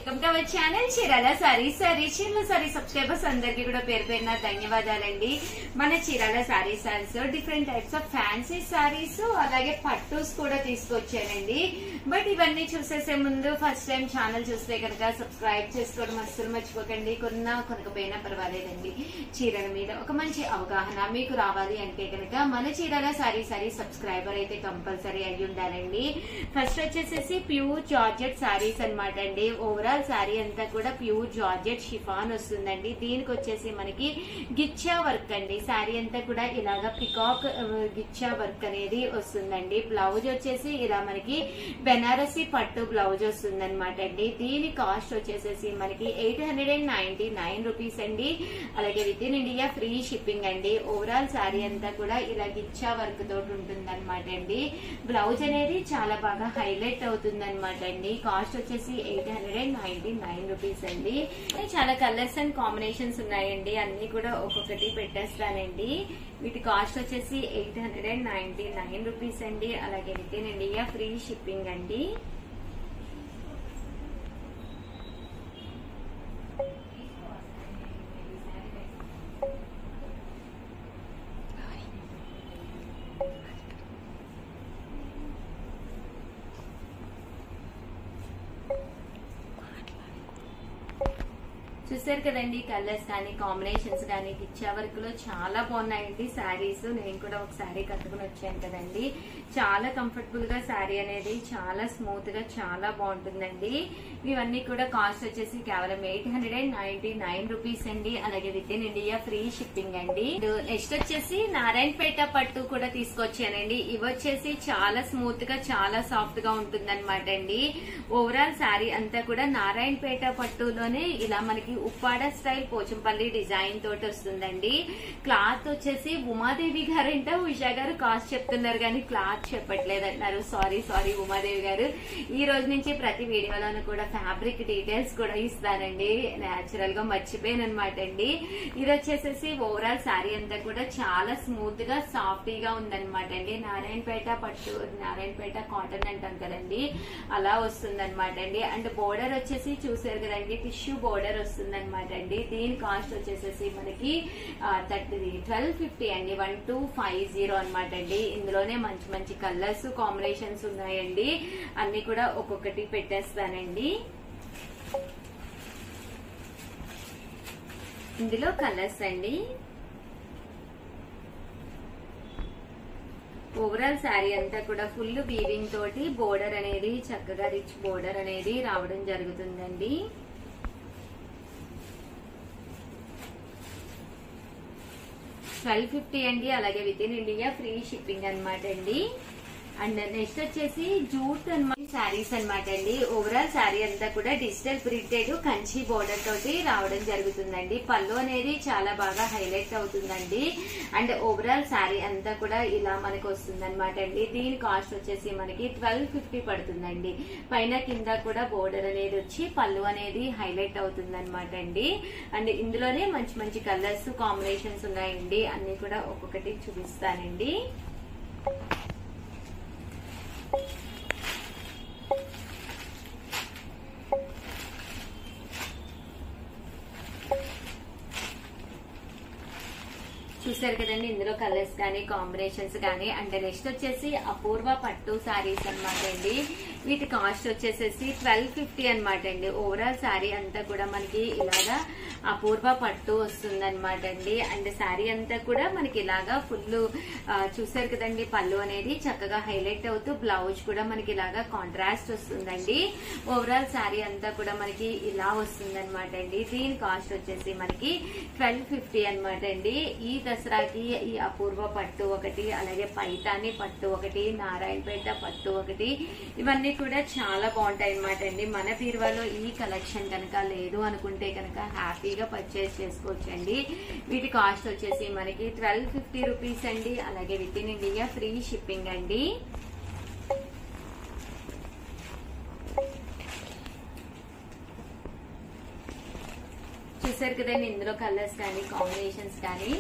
welcome to our channel Chirala sari sari చీరల sari subscribers అందరికీ కూడా పేరు పేరున ధన్యవాదాలండి మన Chirala sari saris different types of fancy saris అలాగే పట్టూస్ కూడా తీసుకొచ్చానండి బట్ ఇవన్నీ చూసేసే ముందు ఫస్ట్ టైం ఛానల్ చూస్తే కనుక సబ్స్క్రైబ్ చేసుకోవడం అస్సలు మర్చిపోకండి కొన్నా కొనకపోయినా పర్వాలేదండి చీరల మీద ఒక మంచి అవగాహన మీకు రావాలి అంటే కనుక మన చీరాల సారీ సారీ సబ్స్క్రైబర్ అయితే కంపల్సరీ అయ్యి ఉండాలండి ఫస్ట్ వచ్చేసేసి ప్యూర్ జార్జెట్ సారీస్ అన్నమాట అండి ఓవరాల్ సారీ అంతా కూడా ప్యూర్ జార్జెట్ షిఫాన్ వస్తుందండి దీనికి వచ్చేసి మనకి గిచ్చా వర్క్ అండి సారీ అంతా కూడా ఇలాగ పికాక్ ఆ, గిచ్చా వర్క్ అనేది వస్తుందండి బ్లౌజ్ వచ్చేసి ఇలా మనకి బెనారసి పట్టు బ్లౌజ్ వస్తుంది అనమాట అండి దీని కాస్ట్ వచ్చేసేసి మనకి eight hundred and ninety nine rupees అండి అలాగే within India free shipping అండి ఓవరాల్ సారీ అంతా కూడా ఇలా గిచ్చా వర్క్ తోటి ఉంటుంది అనమాట అండి బ్లౌజ్ అనేది చాలా బాగా హైలైట్ అవుతుంది అనమాట అండి కాస్ట్ వచ్చేసి eight hundred and ninety nine rupees అండి చాలా కలర్స్ అండ్ కాంబినేషన్స్ ఉన్నాయండి అన్ని కూడా ఒక్కొక్కటి పెట్టేస్తానండి వీటి కాస్ట్ వచ్చేసి eight hundred and ninety nine rupees అండి అలాగే within India free shipping అండి చూసారు కదండి కలర్స్ కానీ కాంబినేషన్స్ కానీ కిచ్చా వర్క్ లో చాలా బాగున్నాయండి శారీస్ నేను కూడా ఒక శారీ కట్టుకుని వచ్చాను కదండి చాలా కంఫర్టబుల్ గా శారీ అనేది చాలా స్మూత్ గా చాలా బాగుంటుందండి ఇవన్నీ కూడా కాస్ట్ వచ్చేసి కేవలం eight hundred and ninety nine rupees అండి అలాగే within India free shipping అండి నెక్స్ట్ వచ్చేసి నారాయణపేట పట్టు కూడా తీసుకొచ్చానండి ఇవి వచ్చేసి చాలా స్మూత్ గా చాలా సాఫ్ట్ గా ఉంటుంది అనమాట అండి ఓవరాల్ శారీ అంతా కూడా నారాయణపేట పట్టులోనే ఇలా మనకి ఉప్పాడ స్టైల్ పోచంపల్లి డిజైన్ తోటి వస్తుందండి క్లాత్ వచ్చేసి ఉమాదేవి గారంట ఉషా గారు కాస్ట్ చెప్తున్నారు కానీ క్లాత్ చెప్పట్లేదు అంటున్నారు సారీ సారీ ఉమాదేవి గారు ఈ రోజు నుంచి ప్రతి వీడియోలోనూ కూడా ఫ్యాబ్రిక్ డీటెయిల్స్ కూడా ఇస్తానండి నేచురల్ గా మర్చిపోయాను అనమాట అండి ఇది వచ్చేసేసి ఓవరాల్ శారీ అంతా కూడా చాలా స్మూత్ గా సాఫ్ట్ గా ఉందన్నమాట అండి నారాయణపేట పట్టు నారాయణపేట కాటన్ అంటాం కదండి అలా వస్తుంది అనమాట అండి అండ్ బోర్డర్ వచ్చేసి చూసారు కదండి టిష్యూ బోర్డర్ వస్తుంది అనమాట అండి దీని కాస్ట్ వచ్చేసేసి మనకి థర్టీ ట్వెల్వ్ ఫిఫ్టీ అండి వన్ టూ ఫైవ్ జీరో అనమాట అండి ఇందులోనే మంచి మంచి కలర్స్ కాంబినేషన్స్ ఉన్నాయండి అన్ని కూడా ఒక్కొక్కటి పెట్టేస్తానండి ఇందులో కలర్స్ అండి ఓవరాల్ శారీ అంతా కూడా ఫుల్ వీవింగ్ తోటి బోర్డర్ అనేది చక్కగా రిచ్ బోర్డర్ అనేది రావడం జరుగుతుందండి ట్వెల్వ్ ఫిఫ్టీ అండి అలాగే within India free shipping అనమాట అండి అండ్ నెక్స్ట్ వచ్చేసి జూట్ అనమాట శారీస్ అనమాట అండి ఓవరాల్ శారీ అంతా కూడా డిజిటల్ ప్రింటెడ్ కంచి బోర్డర్ తోటి రావడం జరుగుతుందండి పళ్ళు అనేది చాలా బాగా హైలైట్ అవుతుందండి అండ్ ఓవరాల్ శారీ అంతా కూడా ఇలా మనకి వస్తుంది అనమాట అండి దీని కాస్ట్ వచ్చేసి మనకి ట్వెల్వ్ ఫిఫ్టీ పడుతుందండి పైన కింద కూడా బోర్డర్ అనేది వచ్చి పళ్ళు అనేది హైలైట్ అవుతుంది అనమాట అండి అండ్ ఇందులోనే మంచి మంచి కలర్స్ కాంబినేషన్స్ ఉన్నాయండి అన్ని కూడా ఒక్కొక్కటి చూపిస్తానండి చూసారు కదండి ఇందులో కలర్స్ కానీ కాంబినేషన్స్ కానీ అండ్ నెక్స్ట్ వచ్చేసి అపూర్వ పట్టు సారీస్ అనమాట అండి వీటి కాస్ట్ వచ్చేసేసి ట్వెల్వ్ ఫిఫ్టీ అనమాట అండి ఓవరాల్ శారీ అంతా కూడా మనకి ఇలాగా అపూర్వ పట్టు వస్తుంది అనమాట అండి అండ్ శారీ అంతా కూడా మనకి ఇలాగా ఫుల్ చూసారు కదండి పళ్ళు అనేది చక్కగా హైలైట్ అవుతూ బ్లౌజ్ కూడా మనకి ఇలాగా కాంట్రాస్ట్ వస్తుందండి ఓవరాల్ శారీ అంతా కూడా మనకి ఇలా వస్తుంది అనమాట అండి దీని కాస్ట్ వచ్చేసి మనకి ట్వెల్వ్ ఫిఫ్టీ అనమాట అండి ఈ దసరాకి ఈ అపూర్వ పట్టు ఒకటి అలాగే పైతాని పట్టు ఒకటి నారాయణపేట పట్టు ఒకటి ఇవన్నీ కూడా చాలా బాగుంటాయి అనమాట అండి మన బీరువాలో ఈ కలెక్షన్ కనుక లేదు అనుకుంటే కనుక హ్యాపీగా పర్చేస్ చేసుకోవచ్చండి వీటి కాస్ట్ వచ్చేసి మనకి ట్వెల్వ్ ఫిఫ్టీ రూపీస్ అండి అలాగే within India free shipping అండి చూసారు కదండి ఇందులో కలర్స్ కానీ కాంబినేషన్స్ కానీ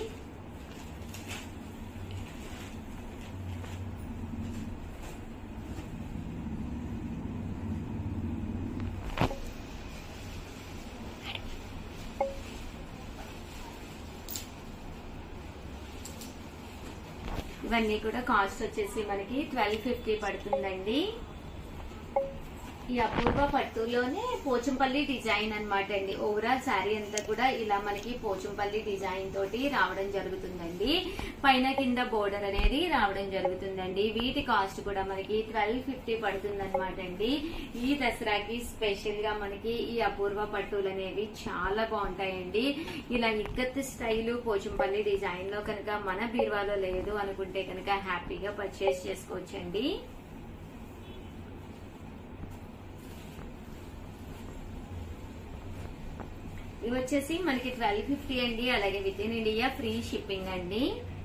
ఇవన్నీ కూడా కాస్ట్ వచ్చేసి మనకి ట్వెల్వ్ ఫిఫ్టీ పడుతుందండి ఈ అపూర్వ పట్టులోనే పోచంపల్లి డిజైన్ అన్నమాట అండి ఓవరాల్ శారీ అంతా కూడా ఇలా మనకి పోచంపల్లి డిజైన్ తోటి రావడం జరుగుతుందండి పైన కింద బోర్డర్ అనేది రావడం జరుగుతుందండి వీటి కాస్ట్ కూడా మనకి ట్వెల్వ్ ఫిఫ్టీ పడుతుంది అనమాట అండి ఈ దసరాకి స్పెషల్ గా మనకి ఈ అపూర్వ పట్టులు అనేవి చాలా బాగుంటాయండి ఇలా ఇక్కత్ స్టైల్ పోచంపల్లి డిజైన్ లో కనుక మన బీరువాలో లేదు అనుకుంటే కనుక హ్యాపీగా పర్చేస్ చేసుకోవచ్చండి ఇవి వచ్చేసి మనకి ట్వెల్వ్ ఫిఫ్టీ అండి అలాగే within India free shipping అండి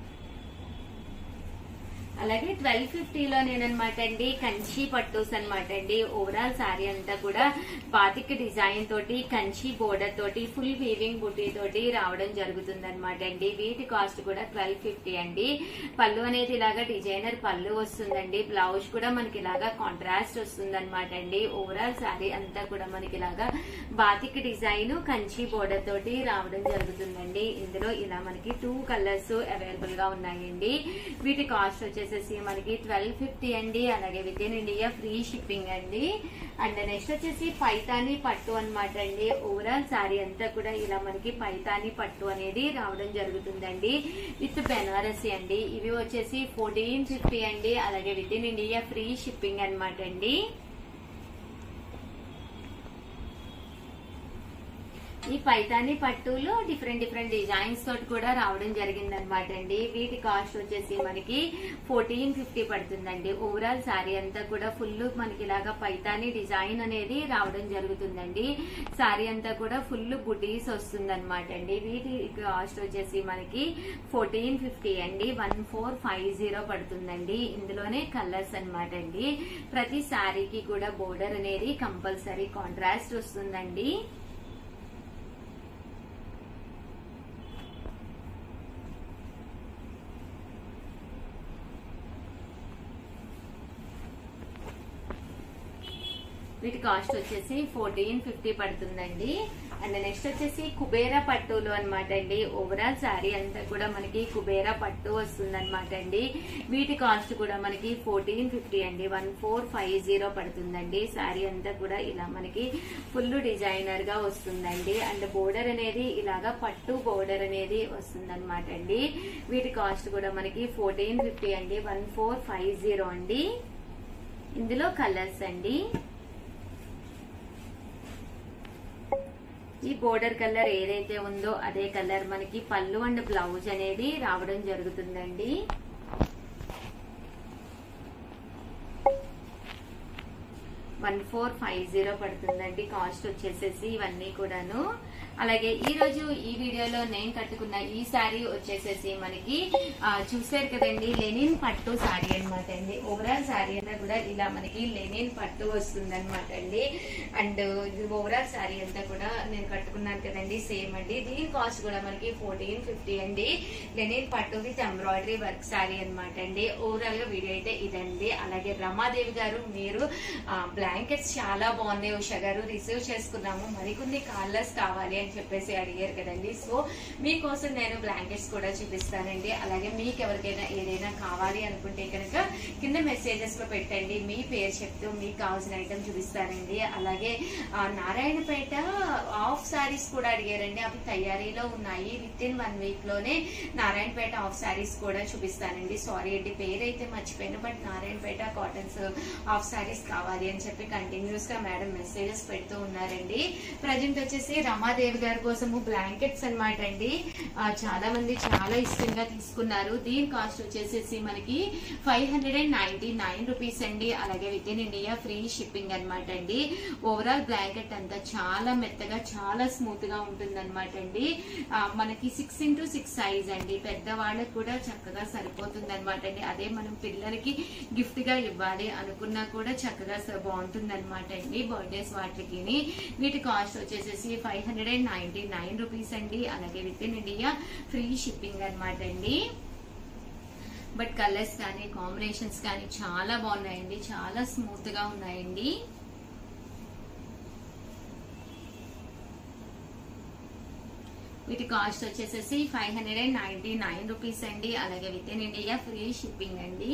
అలాగే ట్వెల్వ్ ఫిఫ్టీలో నేననమాట అండి కంచి పట్టూస్ అనమాట అండి ఓవరాల్ శారీ అంతా కూడా బాతిక్ డిజైన్ తోటి కంచి బోర్డర్ తోటి ఫుల్ వీవింగ్ బుటీ తోటి రావడం జరుగుతుంది అనమాట అండి వీటి కాస్ట్ కూడా ట్వెల్వ్ ఫిఫ్టీ అండి పళ్ళు అనేది ఇలాగా డిజైనర్ పళ్ళు వస్తుందండి బ్లౌజ్ కూడా మనకి ఇలాగా కాంట్రాస్ట్ వస్తుంది అనమాట అండి ఓవరాల్ శారీ అంతా కూడా మనకి ఇలాగా బాతిక్ డిజైన్ కంచి బోర్డర్ తోటి రావడం జరుగుతుందండి ఇందులో ఇలా మనకి టూ కలర్స్ అవైలబుల్ గా ఉన్నాయండి వీటి కాస్ట్ వచ్చేసి మనకి ట్వెల్వ్ ఫిఫ్టీ అండి అలాగే within India free shipping అండి అండ్ నెక్స్ట్ వచ్చేసి పైతాని పట్టు అన్నమాట అండి ఓవరాల్ శారీ అంతా కూడా ఇలా మనకి పైతాని పట్టు అనేది రావడం జరుగుతుందండి విత్ బెనారసి అండి ఇవి వచ్చేసి ఫోర్టీన్ ఫిఫ్టీ అండి అలాగే within India free shipping అన్నమాట అండి ఈ పైతాని పట్టులో డిఫరెంట్ డిఫరెంట్ డిజైన్స్ తోటి కూడా రావడం జరిగింది అనమాట అండి వీటి కాస్ట్ వచ్చేసి మనకి ఫోర్టీన్ ఫిఫ్టీ పడుతుందండి ఓవరాల్ శారీ అంతా కూడా ఫుల్ మనకి ఇలాగా పైతాని డిజైన్ అనేది రావడం జరుగుతుందండి శారీ అంతా కూడా ఫుల్ బుటీస్ వస్తుంది అనమాట అండి వీటి కాస్ట్ వచ్చేసి మనకి ఫోర్టీన్ ఫిఫ్టీ అండి వన్ ఫోర్ ఫైవ్ జీరో పడుతుందండి ఇందులోనే కలర్స్ అనమాట అండి ప్రతి శారీకి కూడా బోర్డర్ అనేది కంపల్సరీ కాంట్రాస్ట్ వస్తుందండి వీటి కాస్ట్ వచ్చేసి ఫోర్టీన్ ఫిఫ్టీ పడుతుందండి అండ్ నెక్స్ట్ వచ్చేసి కుబేరా పట్టులు అనమాట అండి ఓవరాల్ శారీ అంతా కూడా మనకి కుబేరా పట్టు వస్తుంది అనమాట అండి వీటి కాస్ట్ కూడా మనకి ఫోర్టీన్ ఫిఫ్టీ అండి వన్ ఫోర్ ఫైవ్ జీరో పడుతుందండి శారీ అంతా కూడా ఇలా మనకి ఫుల్ డిజైనర్ గా వస్తుందండి అండ్ బోర్డర్ అనేది ఇలాగా పట్టు బోర్డర్ అనేది వస్తుంది అనమాట అండి వీటి కాస్ట్ కూడా మనకి ఫోర్టీన్ ఫిఫ్టీ అండి వన్ ఫోర్ ఫైవ్ జీరో అండి ఇందులో కలర్స్ అండి ఈ బోర్డర్ కలర్ ఏదైతే ఉందో అదే కలర్ మనకి పళ్ళు అండ్ బ్లౌజ్ అనేది రావడం జరుగుతుందండి వన్ ఫోర్ ఫైవ్ జీరో పడుతుందండి కాస్ట్ వచ్చేసేసి ఇవన్నీ కూడాను అలాగే ఈ రోజు ఈ వీడియోలో నేను కట్టుకున్న ఈ శారీ వచ్చేసేసి మనకి ఆ, చూసారు కదండి లెనిన్ పట్టు శారీ అనమాట అండి ఓవరాల్ శారీ అంతా కూడా ఇలా మనకి లెనిన్ పట్టు వస్తుంది అనమాట అండి అండ్ ఓవరాల్ శారీ అంతా కూడా నేను కట్టుకున్నాను కదండి సేమ్ అండి దీని కాస్ట్ కూడా మనకి ఫోర్టీన్ ఫిఫ్టీ అండి లెనిన్ పట్టు విత్ ఎంబ్రాయిడరీ వర్క్ శారీ అనమాట అండి ఓవరాల్ గా వీడియో అయితే ఇదండి అలాగే రమాదేవి గారు మీరు బ్లాంకెట్స్ చాలా బాగున్నాయి ఉషా గారు రిసీవ్ చేసుకున్నాము మరికొన్ని కలర్స్ కావాలి అని చెప్పేసి అడిగారు కదండి సో మీకోసం నేను బ్లాంకెట్స్ కూడా చూపిస్తానండి అలాగే మీకు ఎవరికైనా ఏదైనా కావాలి అనుకుంటే కనుక కింద మెసేజెస్ లో పెట్టండి మీ పేరు చెప్తూ మీకు కావాల్సిన ఐటమ్ చూపిస్తానండి అలాగే ఆ, నారాయణపేట ఆఫ్ సారీస్ కూడా అడిగారండి అవి తయారీలో ఉన్నాయి విత్ ఇన్ వన్ వీక్ లోనే నారాయణపేట ఆఫ్ సారీస్ కూడా చూపిస్తానండి సారీ అండి పేరు అయితే మర్చిపోయాను but Narayanpet cottons of saris కావాలి అని చెప్పి కంటిన్యూస్ గా మేడం మెసేజెస్ పెడుతూ ఉన్నారండి ప్రజెంట్ వచ్చేసి రమాదేవి గారి కోసము బ్లాంకెట్స్ అన్నమాట అండి ఆ, చాలా మంది చాలా ఇష్టంగా తీసుకున్నారు దీని కాస్ట్ వచ్చేసేసి మనకి five hundred and ninety nine rupees అండి అలాగే within India free shipping అన్నమాట అండి ఓవరాల్ బ్లాంకెట్ అంతా చాలా మెత్తగా చాలా స్మూత్ గా ఉంటుంది అనమాట అండి ఆ, మనకి సిక్స్ ఇంటూ సిక్స్ సైజ్ అండి పెద్దవాళ్ళకి కూడా చక్కగా సరిపోతుంది అనమాట అండి అదే మనం పిల్లలకి గిఫ్ట్ గా ఇవ్వాలి అనుకున్నా కూడా చక్కగా బాగుంటుంది అనమాట అండి బర్త్డేస్ వాటికి వీటి కాస్ట్ వచ్చేసేసి five hundred and ninety nine rupees అండి అలాగే within India free shipping అనమాట అండి బట్ కలర్స్ కానీ కాంబినేషన్స్ కానీ చాలా బాగున్నాయండి చాలా స్మూత్ గా ఉన్నాయండి వీటి కాస్ట్ వచ్చేసేసి five hundred and ninety nine rupees అండి అలాగే within India free shipping అండి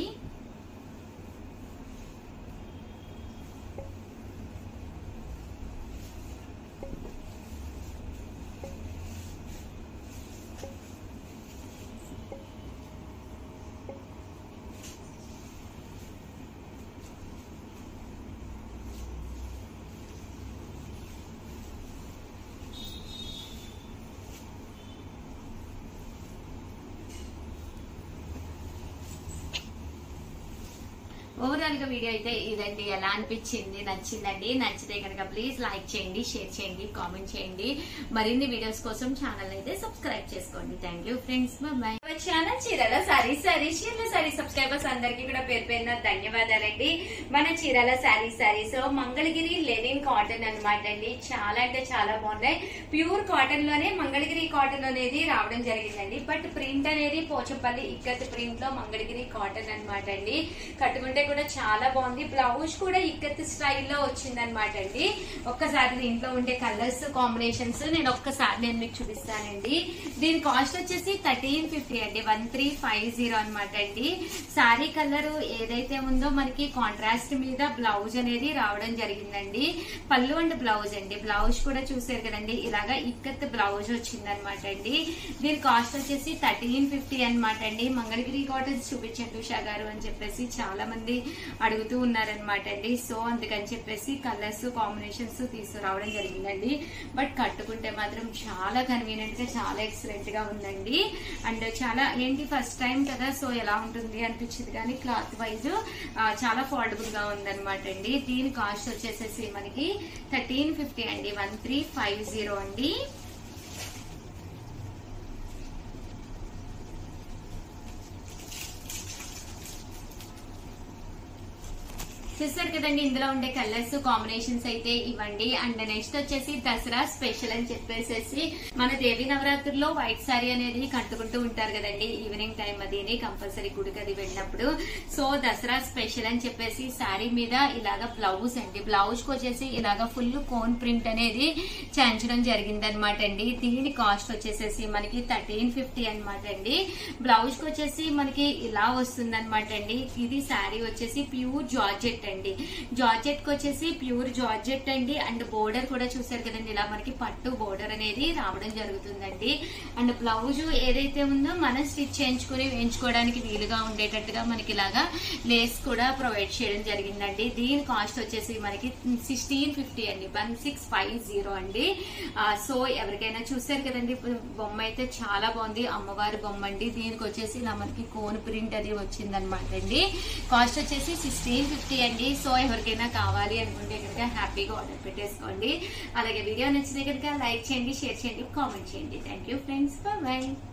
ఓవరాల్ గా వీడియో అయితే ఇదండి ఎలా అనిపించింది నచ్చిందండి నచ్చితే కనుక ప్లీజ్ లైక్ చేయండి షేర్ చేయండి కామెంట్ చేయండి మరిన్ని వీడియోస్ కోసం ఛానల్ అయితే సబ్స్క్రైబ్ చేసుకోండి thank you friends bye channel Chirala sari sari చీరల సారీ సబ్స్క్రైబర్స్ అందరికీ కూడా పేరు పేరున ధన్యవాదాలండి మన చీరాల సారీ సారీస్ మంగళగిరి లెనిన్ కాటన్ అన్నమాట అండి చాలా అంటే చాలా బాగున్నాయి ప్యూర్ కాటన్ లోనే మంగళగిరి కాటన్ అనేది రావడం జరిగిందండి బట్ ప్రింట్ అనేది పోచంపల్లి ఇక్కత్ ప్రింట్ లో మంగళగిరి కాటన్ అన్నమాట అండి కట్టుకుంటే కూడా చాలా బాగుంది బ్లౌజ్ కూడా ఇక్కత్ స్టైల్లో వచ్చిందనమాట అండి ఒక్కసారి దీంట్లో ఉండే కలర్స్ కాంబినేషన్స్ నేను ఒక్కసారి నేను మీకు చూపిస్తానండి దీని కాస్ట్ వచ్చేసి థర్టీన్ ఫిఫ్టీ అండి వన్ త్రీ ఫైవ్ జీరో అనమాట అండి సారీ కలర్ ఏదైతే ఉందో మనకి కాంట్రాస్ట్ మీద బ్లౌజ్ అనేది రావడం జరిగిందండి పళ్ళు అండ్ బ్లౌజ్ అండి బ్లౌజ్ కూడా చూసారు కదండి ఇలాగా ఇక్కత్ బ్లౌజ్ వచ్చిందనమాట అండి దీని కాస్ట్ వచ్చేసి థర్టీన్ ఫిఫ్టీ అనమాట అండి మంగళగిరి కాటన్స్ చూపించండి ఉషా గారు అని చెప్పేసి చాలా మంది అడుగుతూ ఉన్నారనమాట అండి సో అందుకని చెప్పేసి కలర్స్ కాంబినేషన్స్ తీసుకురావడం జరిగిందండి బట్ కట్టుకుంటే మాత్రం చాలా కన్వీనియంట్ గా చాలా ఎక్సలెంట్ గా ఉందండి అండ్ చాలా ఏంటి ఫస్ట్ టైం కదా సో ఎలా ఉంటుంది అనిపించింది కానీ క్లాత్ వైజ్ చాలా ఫోల్డబుల్ గా ఉందన్నమాట అండి దీని కాస్ట్ వచ్చేసేసి మనకి థర్టీన్ ఫిఫ్టీ అండి వన్ త్రీ ఫైవ్ జీరో అండి చూసారు కదండి ఇందులో ఉండే కలర్స్ కాంబినేషన్స్ అయితే ఇవ్వండి అండ్ నెక్స్ట్ వచ్చేసి దసరా స్పెషల్ అని చెప్పేసి మన దేవి నవరాత్రుల్లో వైట్ సారీ అనేది కట్టుకుంటూ ఉంటారు కదండి ఈవినింగ్ టైం అది కంపల్సరీ గుడికి అది వెళ్ళినప్పుడు సో దసరా స్పెషల్ అని చెప్పేసి సారీ మీద ఇలాగ బ్లౌజ్ అండి బ్లౌజ్ కి వచ్చేసి ఇలాగ ఫుల్ కోన్ ప్రింట్ అనేది చేయించడం జరిగింది అనమాట అండి దీని కాస్ట్ వచ్చేసేసి మనకి థర్టీన్ ఫిఫ్టీ అనమాట అండి బ్లౌజ్ కి వచ్చేసి మనకి ఇలా వస్తుంది అనమాట అండి ఇది శారీ వచ్చేసి ప్యూర్ జార్జెట్ అండి జార్జెట్ కి వచ్చేసి ప్యూర్ జార్జెట్ అండి అండ్ బోర్డర్ కూడా చూసారు కదండి ఇలా మనకి పట్టు బోర్డర్ అనేది రావడం జరుగుతుందండి అండ్ బ్లౌజ్ ఏదైతే ఉందో మనం స్టిచ్ చేయించుకుని వేయించుకోవడానికి వీలుగా ఉండేటట్టుగా మనకి ఇలాగా లేస్ కూడా ప్రొవైడ్ చేయడం జరిగిందండి దీని కాస్ట్ వచ్చేసి మనకి సిక్స్టీన్ ఫిఫ్టీ అండి వన్ సిక్స్ ఫైవ్ జీరో అండి ఆ, సో ఎవరికైనా చూసారు కదండి బొమ్మ అయితే చాలా బాగుంది అమ్మవారి బొమ్మ అండి దీనికి వచ్చేసి ఇలా మనకి కోన్ ప్రింట్ అది వచ్చింది అనమాట అండి కాస్ట్ వచ్చేసి సిక్స్టీన్ ఫిఫ్టీ అండి సో ఎవరికైనా కావాలి అనుకుంటే కనుక హ్యాపీగా ఆర్డర్ పెట్టేసుకోండి అలాగే వీడియో నచ్చితే కనుక లైక్ చేయండి షేర్ చేయండి కామెంట్ చేయండి థ్యాంక్ యూ ఫ్రెండ్స్ బాయ్